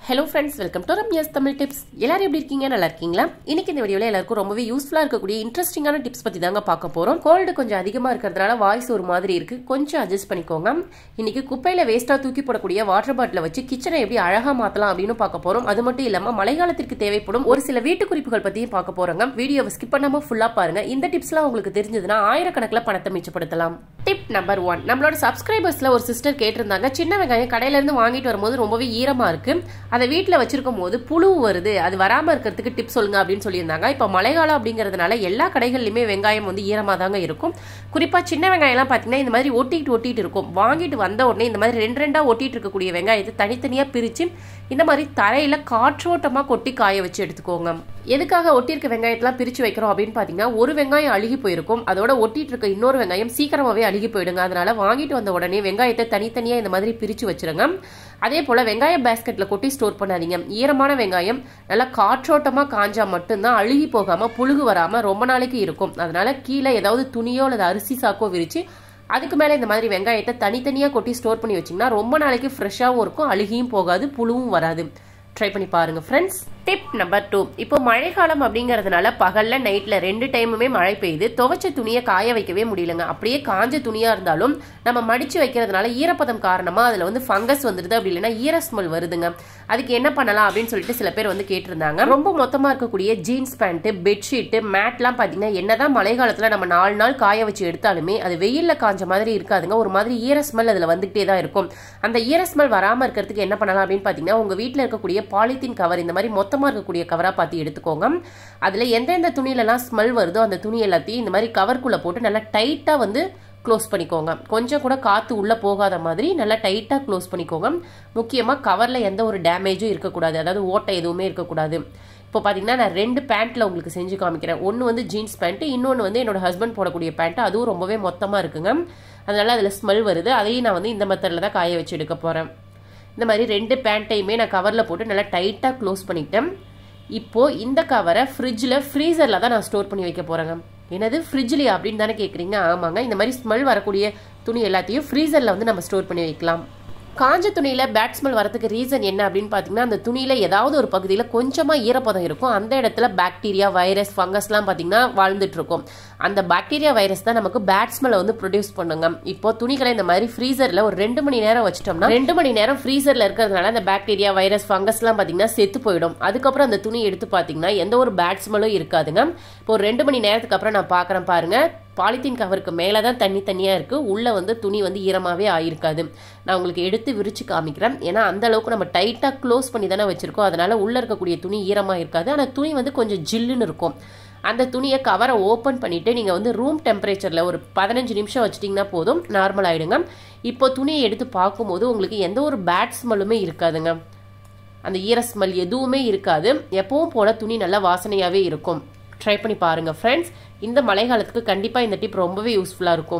hello friends welcome to Ramya's Tamil tips எல்லாரும் எப்படி இருக்கீங்க நல்லா இருக்கீங்களா இன்னைக்கு இந்த வீடியோல எல்லாருக்கும் ரொம்பவே யூஸ்ஃபுல்லா இருக்கக்கூடிய இன்ட்ரெஸ்டிங்கான டிப்ஸ் பத்தி தாங்க பார்க்க போறோம் கோல்டு கொஞ்சம் அதிகமா இருக்கிறதுனால வாய்ஸ் ஒரு மாதிரி இருக்கு கொஞ்சம் அட்ஜஸ்ட் பண்ணிக்கோங்க இன்னைக்கு குப்பையில வேஸ்டா தூக்கி போடக்கூடிய வாட்டர் பாட்டில வச்சு கிச்சனை எப்படி அழகா மாத்தலாம் அப்படின்னு பார்க்க போறோம் அது மட்டும் இல்லாம மழைக்காலத்திற்கு தேவைப்படும் ஒரு சில வீட்டு குறிப்புகள் பத்தியும் பார்க்க போறோங்க வீடியோவை ஸ்கிப் பண்ணாம ஃபுல்லா பாருங்க இந்த டிப்ஸ்லாம் உங்களுக்கு தெரிஞ்சதுன்னா ஆயிரக்கணக்கில் பணத்தை மிச்சப்படுத்தலாம் டிப் நம்பர் ஒன் நம்மளோட சப்ஸ்கிரைபர்ஸ்ல ஒரு சிஸ்டர் கேட்டிருந்தாங்க சின்ன வெங்காயம் கடையில இருந்து வாங்கிட்டு வரும்போது ரொம்பவே ஈரமா இருக்கு அதை வீட்டில் வச்சிருக்கும் போது புழு வருது அது வராம இருக்கிறதுக்கு டிப் சொல்லுங்க அப்படின்னு சொல்லியிருந்தாங்க இப்போ மழைக்காலம் அப்படிங்கிறதுனால எல்லா கடைகள்லையுமே வெங்காயம் வந்து ஈரமா தாங்க இருக்கும் குறிப்பா சின்ன வெங்காயம்லாம் பார்த்தீங்கன்னா இந்த மாதிரி ஒட்டிட்டு ஒட்டிட்டு இருக்கும் வாங்கிட்டு வந்த உடனே இந்த மாதிரி ரெண்டு ரெண்டா ஒட்டிட்டு இருக்கக்கூடிய வெங்காயத்தை தனித்தனியா பிரிச்சு இந்த மாதிரி தரையில காற்றோட்டமா கொட்டி காய வச்சு எடுத்துக்கோங்க எதுக்காக ஒட்டியிருக்க வெங்காயத்தெல்லாம் பிரிச்சு வைக்கிறோம் அப்படின்னு பாத்தீங்கன்னா ஒரு வெங்காயம் அழுகி போயிருக்கும் அதோட ஒட்டிட்டு இருக்க இன்னொரு வெங்காயம் சீக்கிரமாவே அழுகி போயிடுங்க அதனால வாங்கிட்டு வந்த உடனே வெங்காயத்தை தனித்தனியா இந்த மாதிரி பிரிச்சு வச்சிருங்க அதே போல வெங்காய பேஸ்கெட்ல கொட்டி ஸ்டோர் பண்ணாதீங்க ஈரமான வெங்காயம் நல்லா காற்றோட்டமா காஞ்சா மட்டும்தான் அழுகி போகாம புழுகு வராம ரொம்ப நாளைக்கு இருக்கும் அதனால கீழே ஏதாவது துணியோ அல்லது அரிசி சாக்கோ விரிச்சு அதுக்கு மேலே இந்த மாதிரி வெங்காயத்தை தனித்தனியாக கொட்டி ஸ்டோர் பண்ணி வச்சிங்கன்னா ரொம்ப நாளைக்கு ஃப்ரெஷ்ஷாகவும் இருக்கும் அழுகியும் போகாது புழுவும் வராது ட்ரை பண்ணி பாருங்க ஃப்ரெண்ட்ஸ் டிப் நம்பர் டூ இப்போ மழைக்காலம் அப்படிங்கறதுனால பகல்ல நைட்ல ரெண்டு டைமுமே மழை பெய்யுது துவைச்ச துணியை காய வைக்கவே முடியலங்க அப்படியே காஞ்ச துணியா இருந்தாலும் நம்ம மடிச்சு வைக்கிறதுனால ஈரப்பதம் காரணமா அதுல வந்து ஃபங்கஸ் வந்துருது அப்படி இல்லைன்னா ஈர ஸ்மெல் வருதுங்க அதுக்கு என்ன பண்ணலாம் அப்படின்னு சொல்லிட்டு சில பேர் வந்து கேட்டிருந்தாங்க ரொம்ப மொத்தமா இருக்கக்கூடிய ஜீன்ஸ் பேண்ட் பெட்ஷீட் மேட்லாம் பாத்தீங்கன்னா என்னதான் மழை காலத்துல நம்ம நாலு நாள் காய வச்சு எடுத்தாலுமே அது வெயில்ல காஞ்ச மாதிரி இருக்காதுங்க ஒரு மாதிரி ஈர ஸ்மெல் அதுல வந்துகிட்டே தான் இருக்கும் அந்த ஈர ஸ்மெல் வராம இருக்கிறதுக்கு என்ன பண்ணலாம் அப்படின்னு பாத்தீங்கன்னா உங்க வீட்டுல இருக்கக்கூடிய பாலித்தீன் கவர் இந்த மாதிரி மொத்தமா இருக்கக்கூடிய கவரா பார்த்து எடுத்துக்கோங்க அதுல எந்தெந்த துணியிலலாம் ஸ்மெல் வருதோ அந்த துணி எல்லாத்தையும் இந்த மாதிரி கவர்க்குள்ள போட்டு நல்லா டைட்டா வந்து க்ளோஸ் பண்ணிக்கோங்க கொஞ்சம் கூட காற்று உள்ளே போகாத மாதிரி நல்லா டைட்டாக க்ளோஸ் பண்ணிக்கோங்க முக்கியமாக கவரில் எந்த ஒரு டேமேஜும் இருக்கக்கூடாது அதாவது ஓட்டை எதுவுமே இருக்கக்கூடாது இப்போ பார்த்தீங்கன்னா நான் ரெண்டு பேண்ட்டில் உங்களுக்கு செஞ்சு காமிக்கிறேன் ஒன்று வந்து ஜீன்ஸ் பேண்ட்டு இன்னொன்று வந்து என்னோட ஹஸ்பண்ட் போடக்கூடிய பேண்ட்டு அதுவும் ரொம்பவே மொத்தமாக இருக்குங்க அதனால அதில் ஸ்மெல் வருது அதையும் நான் வந்து இந்த மெத்தடில் தான் காய வச்சு எடுக்க போகிறேன் இந்த மாதிரி ரெண்டு பேண்ட்டையுமே நான் கவரில் போட்டு நல்லா டைட்டாக க்ளோஸ் பண்ணிட்டேன் இப்போது இந்த கவரை ஃப்ரிட்ஜில் ஃப்ரீசரில் தான் நான் ஸ்டோர் பண்ணி வைக்க போகிறேங்க என்னது ஃப்ரிட்ஜ்லையா அப்படின்னு தானே கேட்குறீங்க ஆமாங்க இந்த மாதிரி ஸ்மெல் வரக்கூடிய துணி எல்லாத்தையும் ஃப்ரீசரில் வந்து நம்ம ஸ்டோர் பண்ணி வைக்கலாம் காஞ்ச துணியில் பேட் ஸ்மெல் வரதுக்கு ரீசன் என்ன அப்படின்னு பார்த்தீங்கன்னா அந்த துணியில் ஏதாவது ஒரு பகுதியில் கொஞ்சமாக ஈரப்பதம் இருக்கும் அந்த இடத்துல பாக்டீரியா வைரஸ் ஃபங்கஸ்லாம் பார்த்தீங்கன்னா வாழ்ந்துட்டு இருக்கும் அந்த பாக்டீரியா வைரஸ் தான் நமக்கு பேட் ஸ்மெல்லை வந்து ப்ரொடியூஸ் பண்ணுங்க இப்போ துணிகளை இந்த மாதிரி ஃப்ரீசரில் ஒரு ரெண்டு மணி நேரம் வச்சிட்டோம்னா ரெண்டு மணி நேரம் ஃப்ரீசரில் இருக்கிறதுனால அந்த பாக்டீரியா வைரஸ் ஃபங்கஸ்லாம் பார்த்தீங்கன்னா செத்து போயிடும் அதுக்கப்புறம் அந்த துணி எடுத்து பார்த்தீங்கன்னா எந்த ஒரு பேட் ஸ்மெல்லும் இருக்காதுங்க இப்போ ஒரு ரெண்டு மணி நேரத்துக்கு அப்புறம் நான் பார்க்குறேன் பாருங்க பாலித்தீன் கவருக்கு மேலே தான் தண்ணி தண்ணியாக இருக்குது உள்ளே வந்து துணி வந்து ஈரமாகவே ஆயிருக்காது நான் உங்களுக்கு எடுத்து விரிச்சு காமிக்கிறேன் ஏன்னா அந்த அளவுக்கு நம்ம டைட்டாக க்ளோஸ் பண்ணி தானே வச்சுருக்கோம் அதனால் உள்ளே இருக்கக்கூடிய துணி ஈரமாக இருக்காது ஆனால் துணி வந்து கொஞ்சம் ஜில்லுன்னு இருக்கும் அந்த துணியை கவரை ஓப்பன் பண்ணிவிட்டு நீங்கள் வந்து ரூம் டெம்பரேச்சரில் ஒரு பதினஞ்சு நிமிஷம் வச்சிட்டிங்கன்னா போதும் நார்மல் ஆகிடுங்க இப்போ துணியை எடுத்து பார்க்கும்போது உங்களுக்கு எந்த ஒரு பேட் ஸ்மெல்லுமே இருக்காதுங்க அந்த ஈர ஸ்மெல் எதுவுமே இருக்காது எப்பவும் போல் துணி நல்லா வாசனையாகவே இருக்கும் ட்ரை பண்ணி பாருங்கள் ஃப்ரெண்ட்ஸ் இந்த மழை காலத்துக்கு கண்டிப்பாக இந்த டிப் ரொம்பவே யூஸ்ஃபுல்லாக இருக்கும்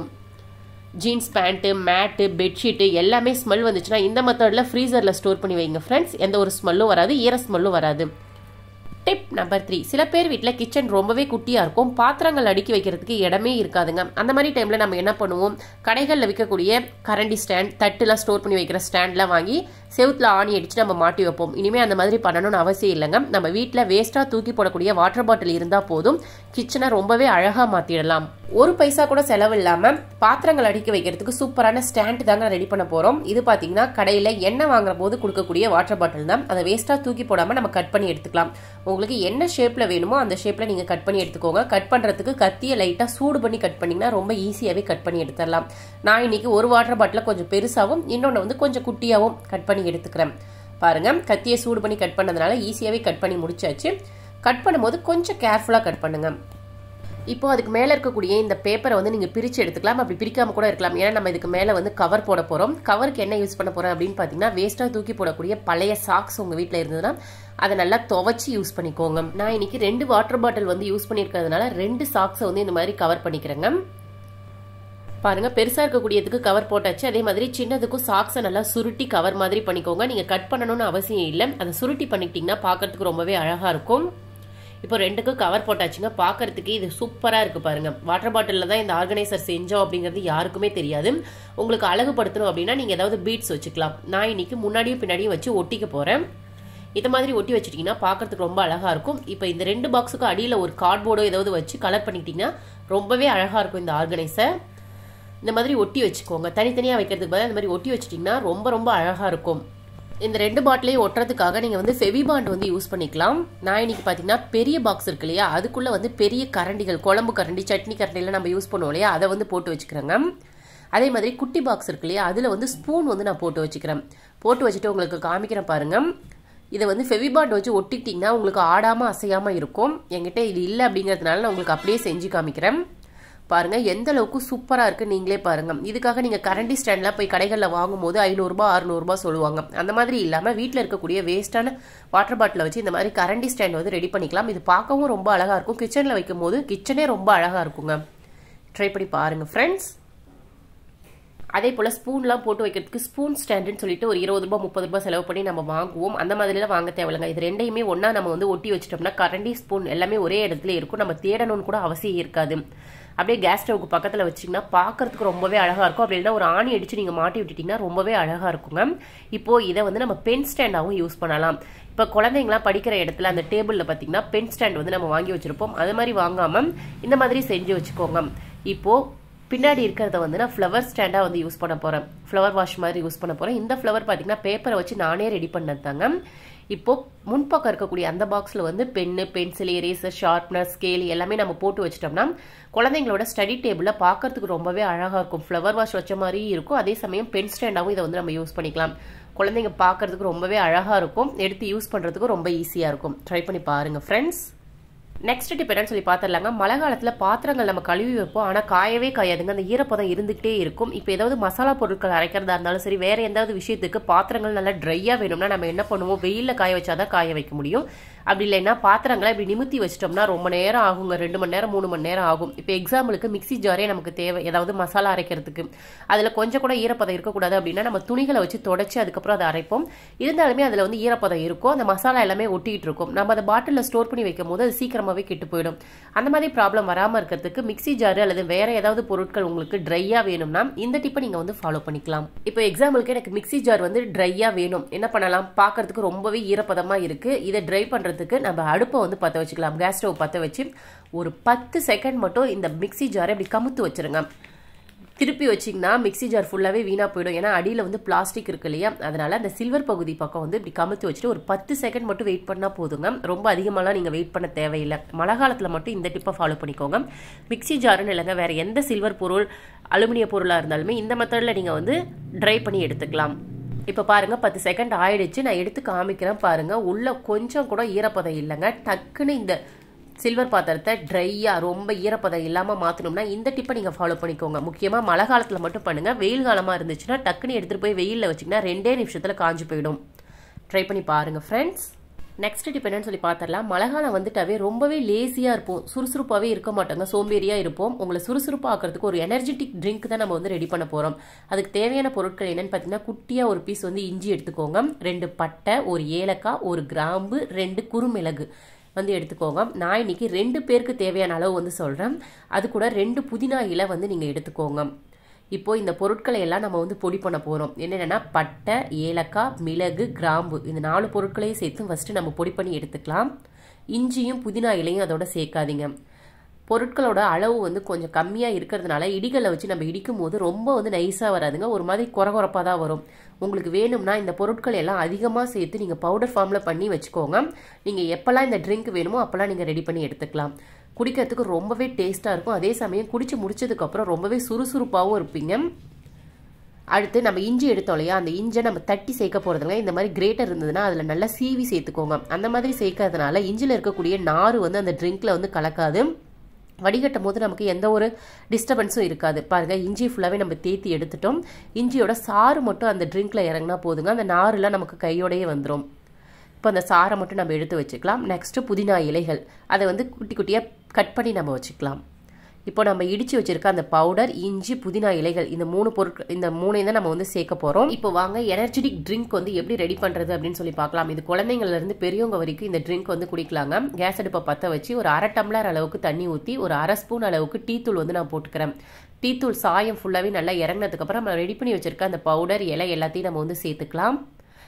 ஜீன்ஸ் பேண்ட்டு மேட்டு பெட்ஷீட்டு எல்லாமே ஸ்மெல் வந்துச்சுன்னா இந்த மெத்தடில் ஃப்ரீசரில் ஸ்டோர் பண்ணி வைங்க ஃப்ரெண்ட்ஸ் எந்த ஒரு ஸ்மெல்லும் வராது ஈர ஸ்மெல்லும் வராது டிப் நம்பர் த்ரீ சில பேர் வீட்டில் கிச்சன் ரொம்பவே குட்டியாக இருக்கும் பாத்திரங்கள் அடுக்கி வைக்கிறதுக்கு இடமே இருக்காதுங்க அந்த மாதிரி டைமில் நம்ம என்ன பண்ணுவோம் கடைகளில் விற்கக்கூடிய கரண்டி ஸ்டாண்ட் தட்டுலாம் ஸ்டோர் பண்ணி வைக்கிற ஸ்டாண்ட்லாம் வாங்கி செவுத்தில் ஆணி அடித்து நம்ம மாட்டி வைப்போம் இனிமேல் அந்த மாதிரி பண்ணணும்னு அவசியம் இல்லைங்க நம்ம வீட்டில் வேஸ்ட்டாக தூக்கி போடக்கூடிய வாட்டர் பாட்டில் இருந்தால் போதும் கிச்சனை ரொம்பவே அழகாக மாற்றிடலாம் ஒரு பைசா கூட செலவு இல்லாமல் பாத்திரங்கள் அடுக்கி வைக்கிறதுக்கு சூப்பரான ஸ்டாண்ட் தாங்க ரெடி பண்ண போகிறோம் இது பார்த்தீங்கன்னா கடையில் எண்ணெய் வாங்குற போது கொடுக்கக்கூடிய வாட்டர் பாட்டில் தான் அதை வேஸ்ட்டாக தூக்கி போடாமல் நம்ம கட் பண்ணி எடுத்துக்கலாம் உங்களுக்கு என்ன ஷேப்பில் வேணுமோ அந்த ஷேப்பில் நீங்கள் கட் பண்ணி எடுத்துக்கோங்க கட் பண்ணுறதுக்கு கத்தியை லைட்டாக சூடு பண்ணி கட் பண்ணிங்கன்னா ரொம்ப ஈஸியாகவே கட் பண்ணி எடுத்துடலாம் நான் இன்னைக்கு ஒரு வாட்டர் பாட்டில் கொஞ்சம் பெருசாகவும் இன்னொன்று வந்து கொஞ்சம் குட்டியாகவும் கட் பண்ணி எடுத்துக்கிறேன் பாருங்க கத்தியை சூடு பண்ணி கட் பண்ணதுனால ஈஸியாகவே கட் பண்ணி முடிச்சாச்சு கட் பண்ணும்போது கொஞ்சம் கேர்ஃபுல்லாக கட் பண்ணுங்க இப்போ அதுக்கு மேலே இருக்கக்கூடிய இந்த பேப்பரை வந்து நீங்கள் பிரித்து எடுத்துக்கலாம் அப்படி பிரிக்காம கூட இருக்கலாம் ஏன்னா நம்ம இதுக்கு மேலே வந்து கவர் போட போகிறோம் கவருக்கு என்ன யூஸ் பண்ண போகிறோம் அப்படின்னு பார்த்தீங்கன்னா வேஸ்ட்டாக தூக்கி போடக்கூடிய பழைய சாக்ஸ் உங்கள் வீட்டில் இருந்ததுன்னா அதை நல்லா துவைச்சி யூஸ் பண்ணிக்கோங்க நான் இன்னைக்கு ரெண்டு வாட்டர் பாட்டில் வந்து யூஸ் பண்ணியிருக்கிறதுனால ரெண்டு சாக்ஸை வந்து இந்த மாதிரி கவர் பண்ணிக்கிறேங்க பாருங்க பெருசா இருக்கக்கூடியதுக்கு கவர் போட்டாச்சு அதே மாதிரி சின்னதுக்கும் சாக்ஸை நல்லா சுருட்டி கவர் மாதிரி பண்ணிக்கோங்க நீங்க கட் பண்ணணும்னு அவசியம் இல்லை அதை சுருட்டி பண்ணிக்கிட்டீங்கன்னா பார்க்கறதுக்கு ரொம்பவே அழகா இருக்கும் இப்போ ரெண்டுக்கும் கவர் போட்டாச்சுங்க பார்க்கறதுக்கு இது சூப்பராக இருக்குது பாருங்க வாட்டர் பாட்டிலில் தான் இந்த ஆர்கனைசர் செஞ்சோம் அப்படிங்கிறது யாருக்குமே தெரியாது உங்களுக்கு அழகுபடுத்தணும் அப்படின்னா நீங்கள் ஏதாவது பீட்ஸ் வச்சுக்கலாம் நான் இன்னைக்கு முன்னாடியும் பின்னாடியும் வச்சு ஒட்டிக்க போகிறேன் இந்த மாதிரி ஒட்டி வச்சிட்டிங்கன்னா பார்க்கறதுக்கு ரொம்ப அழகாக இருக்கும் இப்போ இந்த ரெண்டு பாக்ஸுக்கு அடியில் ஒரு கார்ட்போர்டோ ஏதாவது வச்சு கலர் பண்ணிக்கிட்டிங்கன்னா ரொம்பவே அழகாக இருக்கும் இந்த ஆர்கனைஸை இந்த மாதிரி ஒட்டி வச்சுக்கோங்க தனித்தனியாக வைக்கிறதுக்கு பதிலாக இந்த மாதிரி ஒட்டி வச்சிட்டிங்கன்னா ரொம்ப ரொம்ப அழகாக இருக்கும் இந்த ரெண்டு பாட்டிலையும் ஒட்டுறதுக்காக நீங்கள் வந்து ஃபெவிபாண்ட் வந்து யூஸ் பண்ணிக்கலாம் நான் இன்னைக்கு பார்த்தீங்கன்னா பெரிய பாக்ஸ் இருக்கு இல்லையா அதுக்குள்ளே வந்து பெரிய கரண்டிகள் குழம்பு கரண்டி சட்னி கரண்டிலாம் நம்ம யூஸ் பண்ணுவோம் இல்லையா அதை வந்து போட்டு வச்சுக்கிறேங்க அதே மாதிரி குட்டி பாக்ஸ் இருக்கு இல்லையா அதில் வந்து ஸ்பூன் வந்து நான் போட்டு வச்சுக்கிறேன் போட்டு வச்சுட்டு உங்களுக்கு காமிக்கிறேன் பாருங்கள் இதை வந்து ஃபெவிபாண்ட் வச்சு ஒட்டிக்கிட்டிங்கன்னா உங்களுக்கு ஆடாமல் அசையாமல் இருக்கும் என்கிட்ட இது இல்லை அப்படிங்கிறதுனால நான் உங்களுக்கு அப்படியே செஞ்சு காமிக்கிறேன் பாருங்கள் எந்த அளவுக்கு சூப்பராக இருக்குது நீங்களே பாருங்கள் இதுக்காக நீங்கள் கரண்டி ஸ்டாண்டில் போய் கடைகளில் வாங்கும்போது ஐநூறுரூபா அறுநூறுபா சொல்லுவாங்க அந்த மாதிரி இல்லாமல் வீட்டில் இருக்கக்கூடிய வேஸ்ட்டான வாட்டர் பாட்டிலை வச்சு இந்த மாதிரி கரண்டி ஸ்டாண்ட் வந்து ரெடி பண்ணிக்கலாம் இது பார்க்கவும் ரொம்ப அழகாக இருக்கும் கிச்சனில் வைக்கும் போது கிச்சனே ரொம்ப அழகாக இருக்குங்க ட்ரை பண்ணி பாருங்கள் ஃப்ரெண்ட்ஸ் அதே போல் ஸ்பூன்லாம் போட்டு வைக்கிறதுக்கு ஸ்பூன் ஸ்டாண்டுன்னு சொல்லிட்டு ஒரு இருபது ரூபாய் முப்பது ரூபாய் செலவு பண்ணி நம்ம வாங்குவோம் அந்த மாதிரிலாம் வாங்க தேவையில்லைங்க இது ரெண்டையுமே ஒன்றா நம்ம வந்து ஒட்டி வச்சிட்டோம்னா கரண்டி ஸ்பூன் எல்லாமே ஒரே இடத்துல இருக்கும் நம்ம தேடணும்னு கூட அவசியம் இருக்காது அப்படியே கேஸ் ஸ்டவ்க்கு பக்கத்தில் வச்சிங்கன்னா பார்க்கறதுக்கு ரொம்பவே அழகாக இருக்கும் அப்படி இல்லைன்னா ஒரு ஆணி அடித்து நீங்கள் மாட்டி விட்டுட்டிங்கன்னா ரொம்பவே அழகாக இருக்குங்க இப்போது இதை வந்து நம்ம பென் ஸ்டாண்டாகவும் யூஸ் பண்ணலாம் இப்போ குழந்தைங்களாம் படிக்கிற இடத்துல அந்த டேபிளில் பார்த்தீங்கன்னா பென் ஸ்டாண்ட் வந்து நம்ம வாங்கி வச்சுருப்போம் அது மாதிரி வாங்காமல் இந்த மாதிரி செஞ்சு வச்சுக்கோங்க இப்போது பின்னாடி இருக்கிறத வந்து நான் ஃப்ளவர் ஸ்டாண்டாக வந்து யூஸ் பண்ண போகிறேன் ஃப்ளவர் வாஷ் மாதிரி யூஸ் பண்ண போகிறேன் இந்த ஃப்ளவர் பார்த்தீங்கன்னா பேப்பரை வச்சு நானே ரெடி பண்ணது தாங்க இப்போ முன்பக்கம் இருக்கக்கூடிய அந்த பாக்ஸில் வந்து pen pencil eraser sharpener scale எல்லாமே நம்ம போட்டு வச்சிட்டோம்னா குழந்தைங்களோட ஸ்டடி டேபிளில் பார்க்கறதுக்கு ரொம்பவே அழகாக இருக்கும் ஃப்ளவர் வாஷ் வச்ச மாதிரியும் இருக்கும் அதே சமயம் பென் ஸ்டாண்டாகவும் இதை வந்து நம்ம யூஸ் பண்ணிக்கலாம் குழந்தைங்க பார்க்கறதுக்கு ரொம்பவே அழகாக இருக்கும் எடுத்து யூஸ் பண்ணுறதுக்கு ரொம்ப ஈஸியாக இருக்கும் ட்ரை பண்ணி பாருங்கள் ஃப்ரெண்ட்ஸ் நெக்ஸ்ட் டிப் என்னன்னு சொல்லி பார்த்துடலாங்க மழை காலத்தில் பாத்திரங்கள் நம்ம கழுவி வைப்போம் ஆனால் காயவே காயாதுங்க அந்த ஈரப்பதம் இருந்துகிட்டே இருக்கும் இப்போ ஏதாவது மசாலா பொருட்கள் அரைக்கிறதா இருந்தாலும் சரி வேற எந்தாவது விஷயத்துக்கு பாத்திரங்கள் நல்லா ட்ரையாக வேணும்னா நம்ம என்ன பண்ணுவோம் வெயிலில் காய வச்சாதான் காய வைக்க முடியும் அப்படி இல்லைன்னா பாத்திரங்களை இப்படி நிமித்தி வச்சிட்டோம்னா ரொம்ப நேரம் ஆகுங்க ரெண்டு மணி நேரம் மூணு மணி நேரம் ஆகும் இப்போ எக்ஸாம்பிளுக்கு மிக்சி ஜாரே நமக்கு தேவை ஏதாவது மசாலா அரைக்கிறதுக்கு அதில் கொஞ்சம் கூட ஈரப்பதம் இருக்கக்கூடாது அப்படின்னா நம்ம துணிகளை வச்சு தொடச்சி அதுக்கப்புறம் அதை அரைப்போம் இருந்தாலுமே அதில் வந்து ஈரப்பதம் இருக்கும் அந்த மசாலா எல்லாமே ஒட்டிக்கிட்டு இருக்கும் நம்ம அதை பாட்டிலில் ஸ்டோர் பண்ணி வைக்கும் போது அது சீக்கிரமாகவே கெட்டு போயிடும் அந்த மாதிரி ப்ராப்ளம் வராமல் இருக்கிறதுக்கு மிக்சி ஜாரு அல்லது வேற ஏதாவது பொருட்கள் உங்களுக்கு ட்ரையாக வேணும்னா இந்த டிப்பை நீங்கள் வந்து ஃபாலோ பண்ணிக்கலாம் இப்போ எக்ஸாம்பிளுக்கு எனக்கு மிக்சி ஜார் வந்து ட்ரையாக வேணும் என்ன பண்ணலாம் பார்க்கறதுக்கு ரொம்பவே ஈரப்பதமாக இருக்குது இதை ட்ரை பண்ணுறதுக்கு நம்ம அடுப்பை வந்து பற்ற வச்சுக்கலாம் கேஸ் ஸ்டவ் பற்ற வச்சு ஒரு பத்து செகண்ட் மட்டும் இந்த மிக்சி ஜாரை இப்படி கமுத்து வச்சிருங்க திருப்பி வச்சிங்கன்னா மிக்சி ஜார் ஃபுல்லாகவே வீணாக போயிடும் ஏன்னா அடியில் வந்து பிளாஸ்டிக் இருக்கு இல்லையா அதனால அந்த சில்வர் பகுதி பக்கம் வந்து இப்படி கமுத்து வச்சுட்டு ஒரு பத்து செகண்ட் மட்டும் வெயிட் பண்ணால் போதுங்க ரொம்ப அதிகமாகலாம் நீங்கள் வெயிட் பண்ண தேவையில்லை மழை காலத்தில் மட்டும் இந்த டிப்பை ஃபாலோ பண்ணிக்கோங்க மிக்சி ஜாருன்னு இல்லைங்க வேறு எந்த சில்வர் பொருள் அலுமினிய பொருளாக இருந்தாலுமே இந்த மெத்தடில் நீங்கள் வந்து ட்ரை பண்ணி எடுத்துக்கலாம் இப்போ பாருங்க பத்து செகண்ட் ஆயிடுச்சு நான் எடுத்து காமிக்கிறேன் பாருங்க உள்ள கொஞ்சம் கூட ஈரப்பதம் இல்லைங்க டக்குன்னு இந்த சில்வர் பாத்திரத்தை ட்ரையாக ரொம்ப ஈரப்பதம் இல்லாமல் மாற்றணும்னா இந்த டிப்பை நீங்கள் ஃபாலோ பண்ணிக்கோங்க முக்கியமாக மழை காலத்தில் மட்டும் பண்ணுங்கள் வெயில் காலமாக இருந்துச்சுன்னா டக்குன்னு எடுத்துகிட்டு போய் வெயிலில் வச்சிங்கன்னா ரெண்டே நிமிஷத்தில் காஞ்சு போயிடும் ட்ரை பண்ணி பாருங்கள் ஃப்ரெண்ட்ஸ் நெக்ஸ்ட் டிப் என்னன்னு சொல்லி பார்த்துடலாம் மழை காலம் வந்துட்டாவே ரொம்பவே லேசியாக இருப்போம் சுறுசுறுப்பாகவே இருக்க மாட்டாங்க சோம்பேறியாக இருப்போம் உங்களை சுறுசுறுப்பாக ஆக்கிறதுக்கு ஒரு எனர்ஜெட்டிக் ட்ரிங்க் தான் நம்ம வந்து ரெடி பண்ண போகிறோம் அதுக்கு தேவையான பொருட்கள் என்னன்னு பார்த்தீங்கன்னா குட்டியாக ஒரு பீஸ் வந்து இஞ்சி எடுத்துக்கோங்க ரெண்டு பட்டை ஒரு ஏலக்காய் ஒரு கிராம்பு ரெண்டு குறுமிளகு வந்து எடுத்துக்கோங்க நான் இன்னைக்கு ரெண்டு பேருக்கு தேவையான அளவு வந்து சொல்கிறேன் அது கூட ரெண்டு புதினா இலை வந்து நீங்கள் எடுத்துக்கோங்க இப்போ இந்த பொருட்களை எல்லாம் நம்ம வந்து பொடி பண்ண போகிறோம் என்னென்னா பட்டை ஏலக்காய் மிளகு கிராம்பு இந்த நாலு பொருட்களையும் சேர்த்து ஃபஸ்ட்டு நம்ம பொடி பண்ணி எடுத்துக்கலாம் இஞ்சியும் புதினா இலையும் அதோட சேர்க்காதீங்க பொருட்களோட அளவு வந்து கொஞ்சம் கம்மியாக இருக்கிறதுனால இடிகளை வச்சு நம்ம இடிக்கும் போது ரொம்ப வந்து நைஸாக வராதுங்க ஒரு மாதிரி குறகுறப்பாக தான் வரும் உங்களுக்கு வேணும்னா இந்த பொருட்கள் எல்லாம் அதிகமாக சேர்த்து நீங்கள் பவுடர் ஃபார்மில் பண்ணி வச்சுக்கோங்க நீங்கள் எப்போல்லாம் இந்த ட்ரிங்க் வேணுமோ அப்போல்லாம் நீங்கள் ரெடி பண்ணி எடுத்துக்கலாம் குடிக்கிறதுக்கு ரொம்பவே டேஸ்ட்டாக இருக்கும் அதே சமயம் குடிச்சு முடிச்சதுக்கப்புறம் ரொம்பவே சுறுசுறுப்பாகவும் இருப்பீங்க அடுத்து நம்ம இஞ்சி எடுத்தோம் இல்லையா அந்த இஞ்சை நம்ம தட்டி சேர்க்க போகிறதுங்க இந்த மாதிரி கிரேட்டர் இருந்ததுன்னா அதில் நல்லா சீவி சேர்த்துக்கோங்க அந்த மாதிரி சேர்க்கறதுனால இஞ்சில் இருக்கக்கூடிய நார் வந்து அந்த ட்ரிங்க்கில் வந்து கலக்காது வடிகட்டும் போது நமக்கு எந்த ஒரு டிஸ்டர்பன்ஸும் இருக்காது பாருங்கள் இஞ்சி ஃபுல்லாகவே நம்ம தேத்தி எடுத்துட்டோம் இஞ்சியோட சாறு மட்டும் அந்த ட்ரிங்க்ல இறங்கினா போதுங்க அந்த நாரெல்லாம் நமக்கு கையோடையே வந்துடும் இப்போ அந்த சாரை மட்டும் நம்ம எடுத்து வச்சுக்கலாம் நெக்ஸ்ட்டு புதினா இலைகள் அதை வந்து குட்டி குட்டியாக கட் பண்ணி நம்ம வச்சுக்கலாம் இப்போ நம்ம இடிச்சு வச்சிருக்க அந்த பவுடர் இஞ்சி புதினா இலைகள் இந்த மூணு பொருட்கள் இந்த மூணையும் தான் நம்ம வந்து சேர்க்க போறோம் இப்போ வாங்க எனர்ஜெட்டிக் ட்ரிங்க் வந்து எப்படி ரெடி பண்றது அப்படின்னு சொல்லி பார்க்கலாம் இது குழந்தைங்கள்ல இருந்து பெரியவங்க வரைக்கும் இந்த ட்ரிங்க் வந்து குடிக்கலாங்க கேஸ் அடுப்பை பற்ற வச்சு ஒரு அரை டம்ளர் அளவுக்கு தண்ணி ஊற்றி ஒரு அரை ஸ்பூன் அளவுக்கு டீ தூள் வந்து நான் போட்டுக்கிறேன் டீ தூள் சாயம் ஃபுல்லாகவே நல்லா இறங்கினதுக்கு அப்புறம் நம்ம ரெடி பண்ணி வச்சிருக்க அந்த பவுடர் இலை எல்லாத்தையும் நம்ம வந்து சேர்த்துக்கலாம்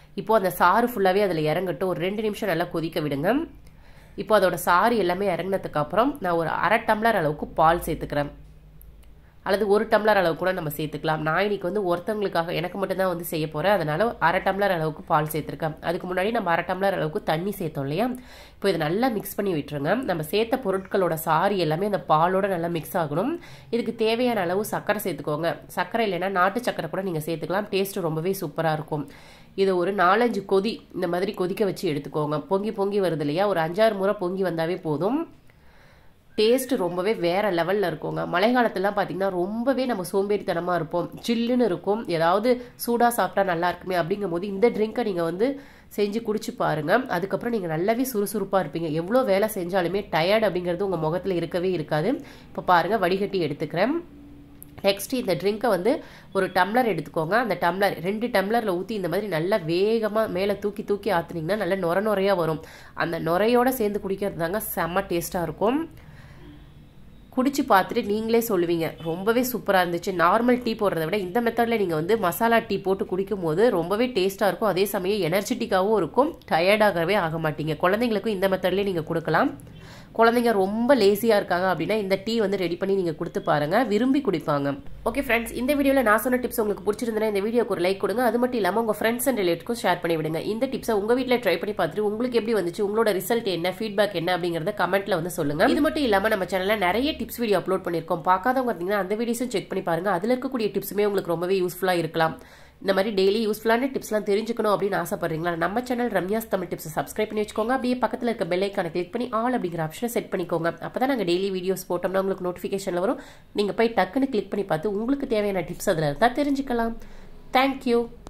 இப்போ அந்த சாறு ஃபுல்லாகவே அதில் இறங்கட்டும் ஒரு ரெண்டு நிமிஷம் நல்லா கொதிக்க விடுங்க இப்போ அதோட சாறு எல்லாமே இறங்கினதுக்கு அப்புறம் நான் ஒரு அரை டம்ளர் அளவுக்கு பால் சேர்த்துக்கிறேன் அல்லது ஒரு டம்ளர் அளவு கூட நம்ம சேர்த்துக்கலாம் நான் இன்னைக்கு வந்து ஒருத்தவங்களுக்காக எனக்கு மட்டும்தான் வந்து செய்ய போகிறேன் அதனால அரை டம்ளர் அளவுக்கு பால் சேர்த்துருக்கேன் அதுக்கு முன்னாடி நம்ம அரை டம்ளர் அளவுக்கு தண்ணி சேர்த்தோம் இல்லையா இப்போ இதை நல்லா மிக்ஸ் பண்ணி விட்டுருங்க நம்ம சேர்த்த பொருட்களோட சாரி எல்லாமே அந்த பாலோட நல்லா மிக்ஸ் ஆகணும் இதுக்கு தேவையான அளவு சர்க்கரை சேர்த்துக்கோங்க சர்க்கரை இல்லைன்னா நாட்டு சர்க்கரை கூட நீங்கள் சேர்த்துக்கலாம் டேஸ்ட் ரொம்பவே சூப்பராக இருக்கும் இதை ஒரு நாலஞ்சு கொதி இந்த மாதிரி கொதிக்க வச்சு எடுத்துக்கோங்க பொங்கி பொங்கி வருது இல்லையா ஒரு அஞ்சாறு முறை பொங்கி வந்தாவே போதும் டேஸ்ட் ரொம்பவே வேற லெவலில் இருக்குங்க மழை காலத்துலாம் பார்த்தீங்கன்னா ரொம்பவே நம்ம சோம்பேறித்தனமாக இருப்போம் சில்லுன்னு இருக்கும் ஏதாவது சூடாக சாப்பிட்டா நல்லா இருக்குமே அப்படிங்கும் போது இந்த ட்ரிங்கை நீங்கள் வந்து செஞ்சு குடிச்சு பாருங்க அதுக்கப்புறம் நீங்கள் நல்லாவே சுறுசுறுப்பாக இருப்பீங்க எவ்வளோ வேலை செஞ்சாலுமே டயர்ட் அப்படிங்கிறது உங்கள் முகத்தில் இருக்கவே இருக்காது இப்போ பாருங்கள் வடிகட்டி எடுத்துக்கிறேன் நெக்ஸ்ட் இந்த ட்ரிங்கை வந்து ஒரு டம்ளர் எடுத்துக்கோங்க அந்த டம்ளர் ரெண்டு டம்ளரில் ஊற்றி இந்த மாதிரி நல்லா வேகமாக மேலே தூக்கி தூக்கி ஆற்றுனீங்கன்னா நல்லா நுர நுறையாக வரும் அந்த நுரையோட சேர்ந்து குடிக்கிறது தாங்க செம்ம டேஸ்ட்டாக இருக்கும் குடிச்சு பார்த்துட்டு நீங்களே சொல்லுவீங்க ரொம்பவே சூப்பராக இருந்துச்சு நார்மல் டீ போடுறத விட இந்த மெத்தடில் நீங்கள் வந்து மசாலா டீ போட்டு குடிக்கும் போது ரொம்பவே டேஸ்ட்டாக இருக்கும் அதே சமயம் எனர்ஜெட்டிக்காகவும் இருக்கும் டயர்டாகவே ஆக மாட்டீங்க குழந்தைங்களுக்கும் இந்த மெத்தட்லேயே நீங்கள் கொடுக்கலாம் குழந்தைங்க ரொம்ப லேசியாக இருக்காங்க அப்படின்னா இந்த டீ வந்து ரெடி பண்ணி நீங்கள் கொடுத்து பாருங்க விரும்பி குடிப்பாங்க ஓகே ஃப்ரெண்ட்ஸ் இந்த வீடியோவில் நான் சொன்ன டிப்ஸ் உங்களுக்கு பிடிச்சிருந்தனா இந்த வீடியோக்கு ஒரு லைக் கொடுங்க அது மட்டும் இல்லாமல் உங்கள் ஃப்ரெண்ட்ஸ் அண்ட் ரிலேட்டிவ்க்கும் ஷேர் பண்ணி விடுங்க இந்த டிப்ஸை உங்கள் வீட்டில் ட்ரை பண்ணி பார்த்துட்டு உங்களுக்கு எப்படி வந்துச்சு உங்களோட ரிசல்ட் என்ன ஃபீட்பேக் என்ன அப்படிங்கிறத கமெண்ட்ல வந்து சொல்லுங்க இது மட்டும் இல்லாமல் நம்ம சேனலில் நிறைய டிப்ஸ் வீடியோ அப்லோட் பண்ணியிருக்கோம் பார்க்காதவங்க இருந்தீங்கன்னா அந்த வீடியோஸும் செக் பண்ணி பாருங்க அதில் இருக்கக்கூடிய டிப்ஸுமே உங்களுக்கு ரொம்பவே யூஸ்ஃபுல்லாக இருக்கலாம் இந்த மாதிரி டெய்லி யூஸ்ஃபுல்லான டிப்ஸ்லாம் தெரிஞ்சுக்கணும் அப்படின்னு ஆசைப்படுறீங்களா நம்ம channel Ramya's Tamil tips subscribe பண்ணி வச்சுக்கோங்க அப்படியே பக்கத்தில் இருக்க பெல் ஐக்கானை கிளிக் பண்ணி ஆல் அப்படிங்கிற ஆப்ஷனை செட் பண்ணிக்கோங்க அப்போ தான் நாங்கள் டெய்லி வீடியோஸ் போட்டோம்னா உங்களுக்கு நோட்டிஃபிகேஷனில் வரும் நீங்கள் போய் டக்குன்னு கிளிக் பண்ணி பார்த்து உங்களுக்கு தேவையான டிப்ஸ் அதில் இருந்தால் தெரிஞ்சுக்கலாம் தேங்க்யூ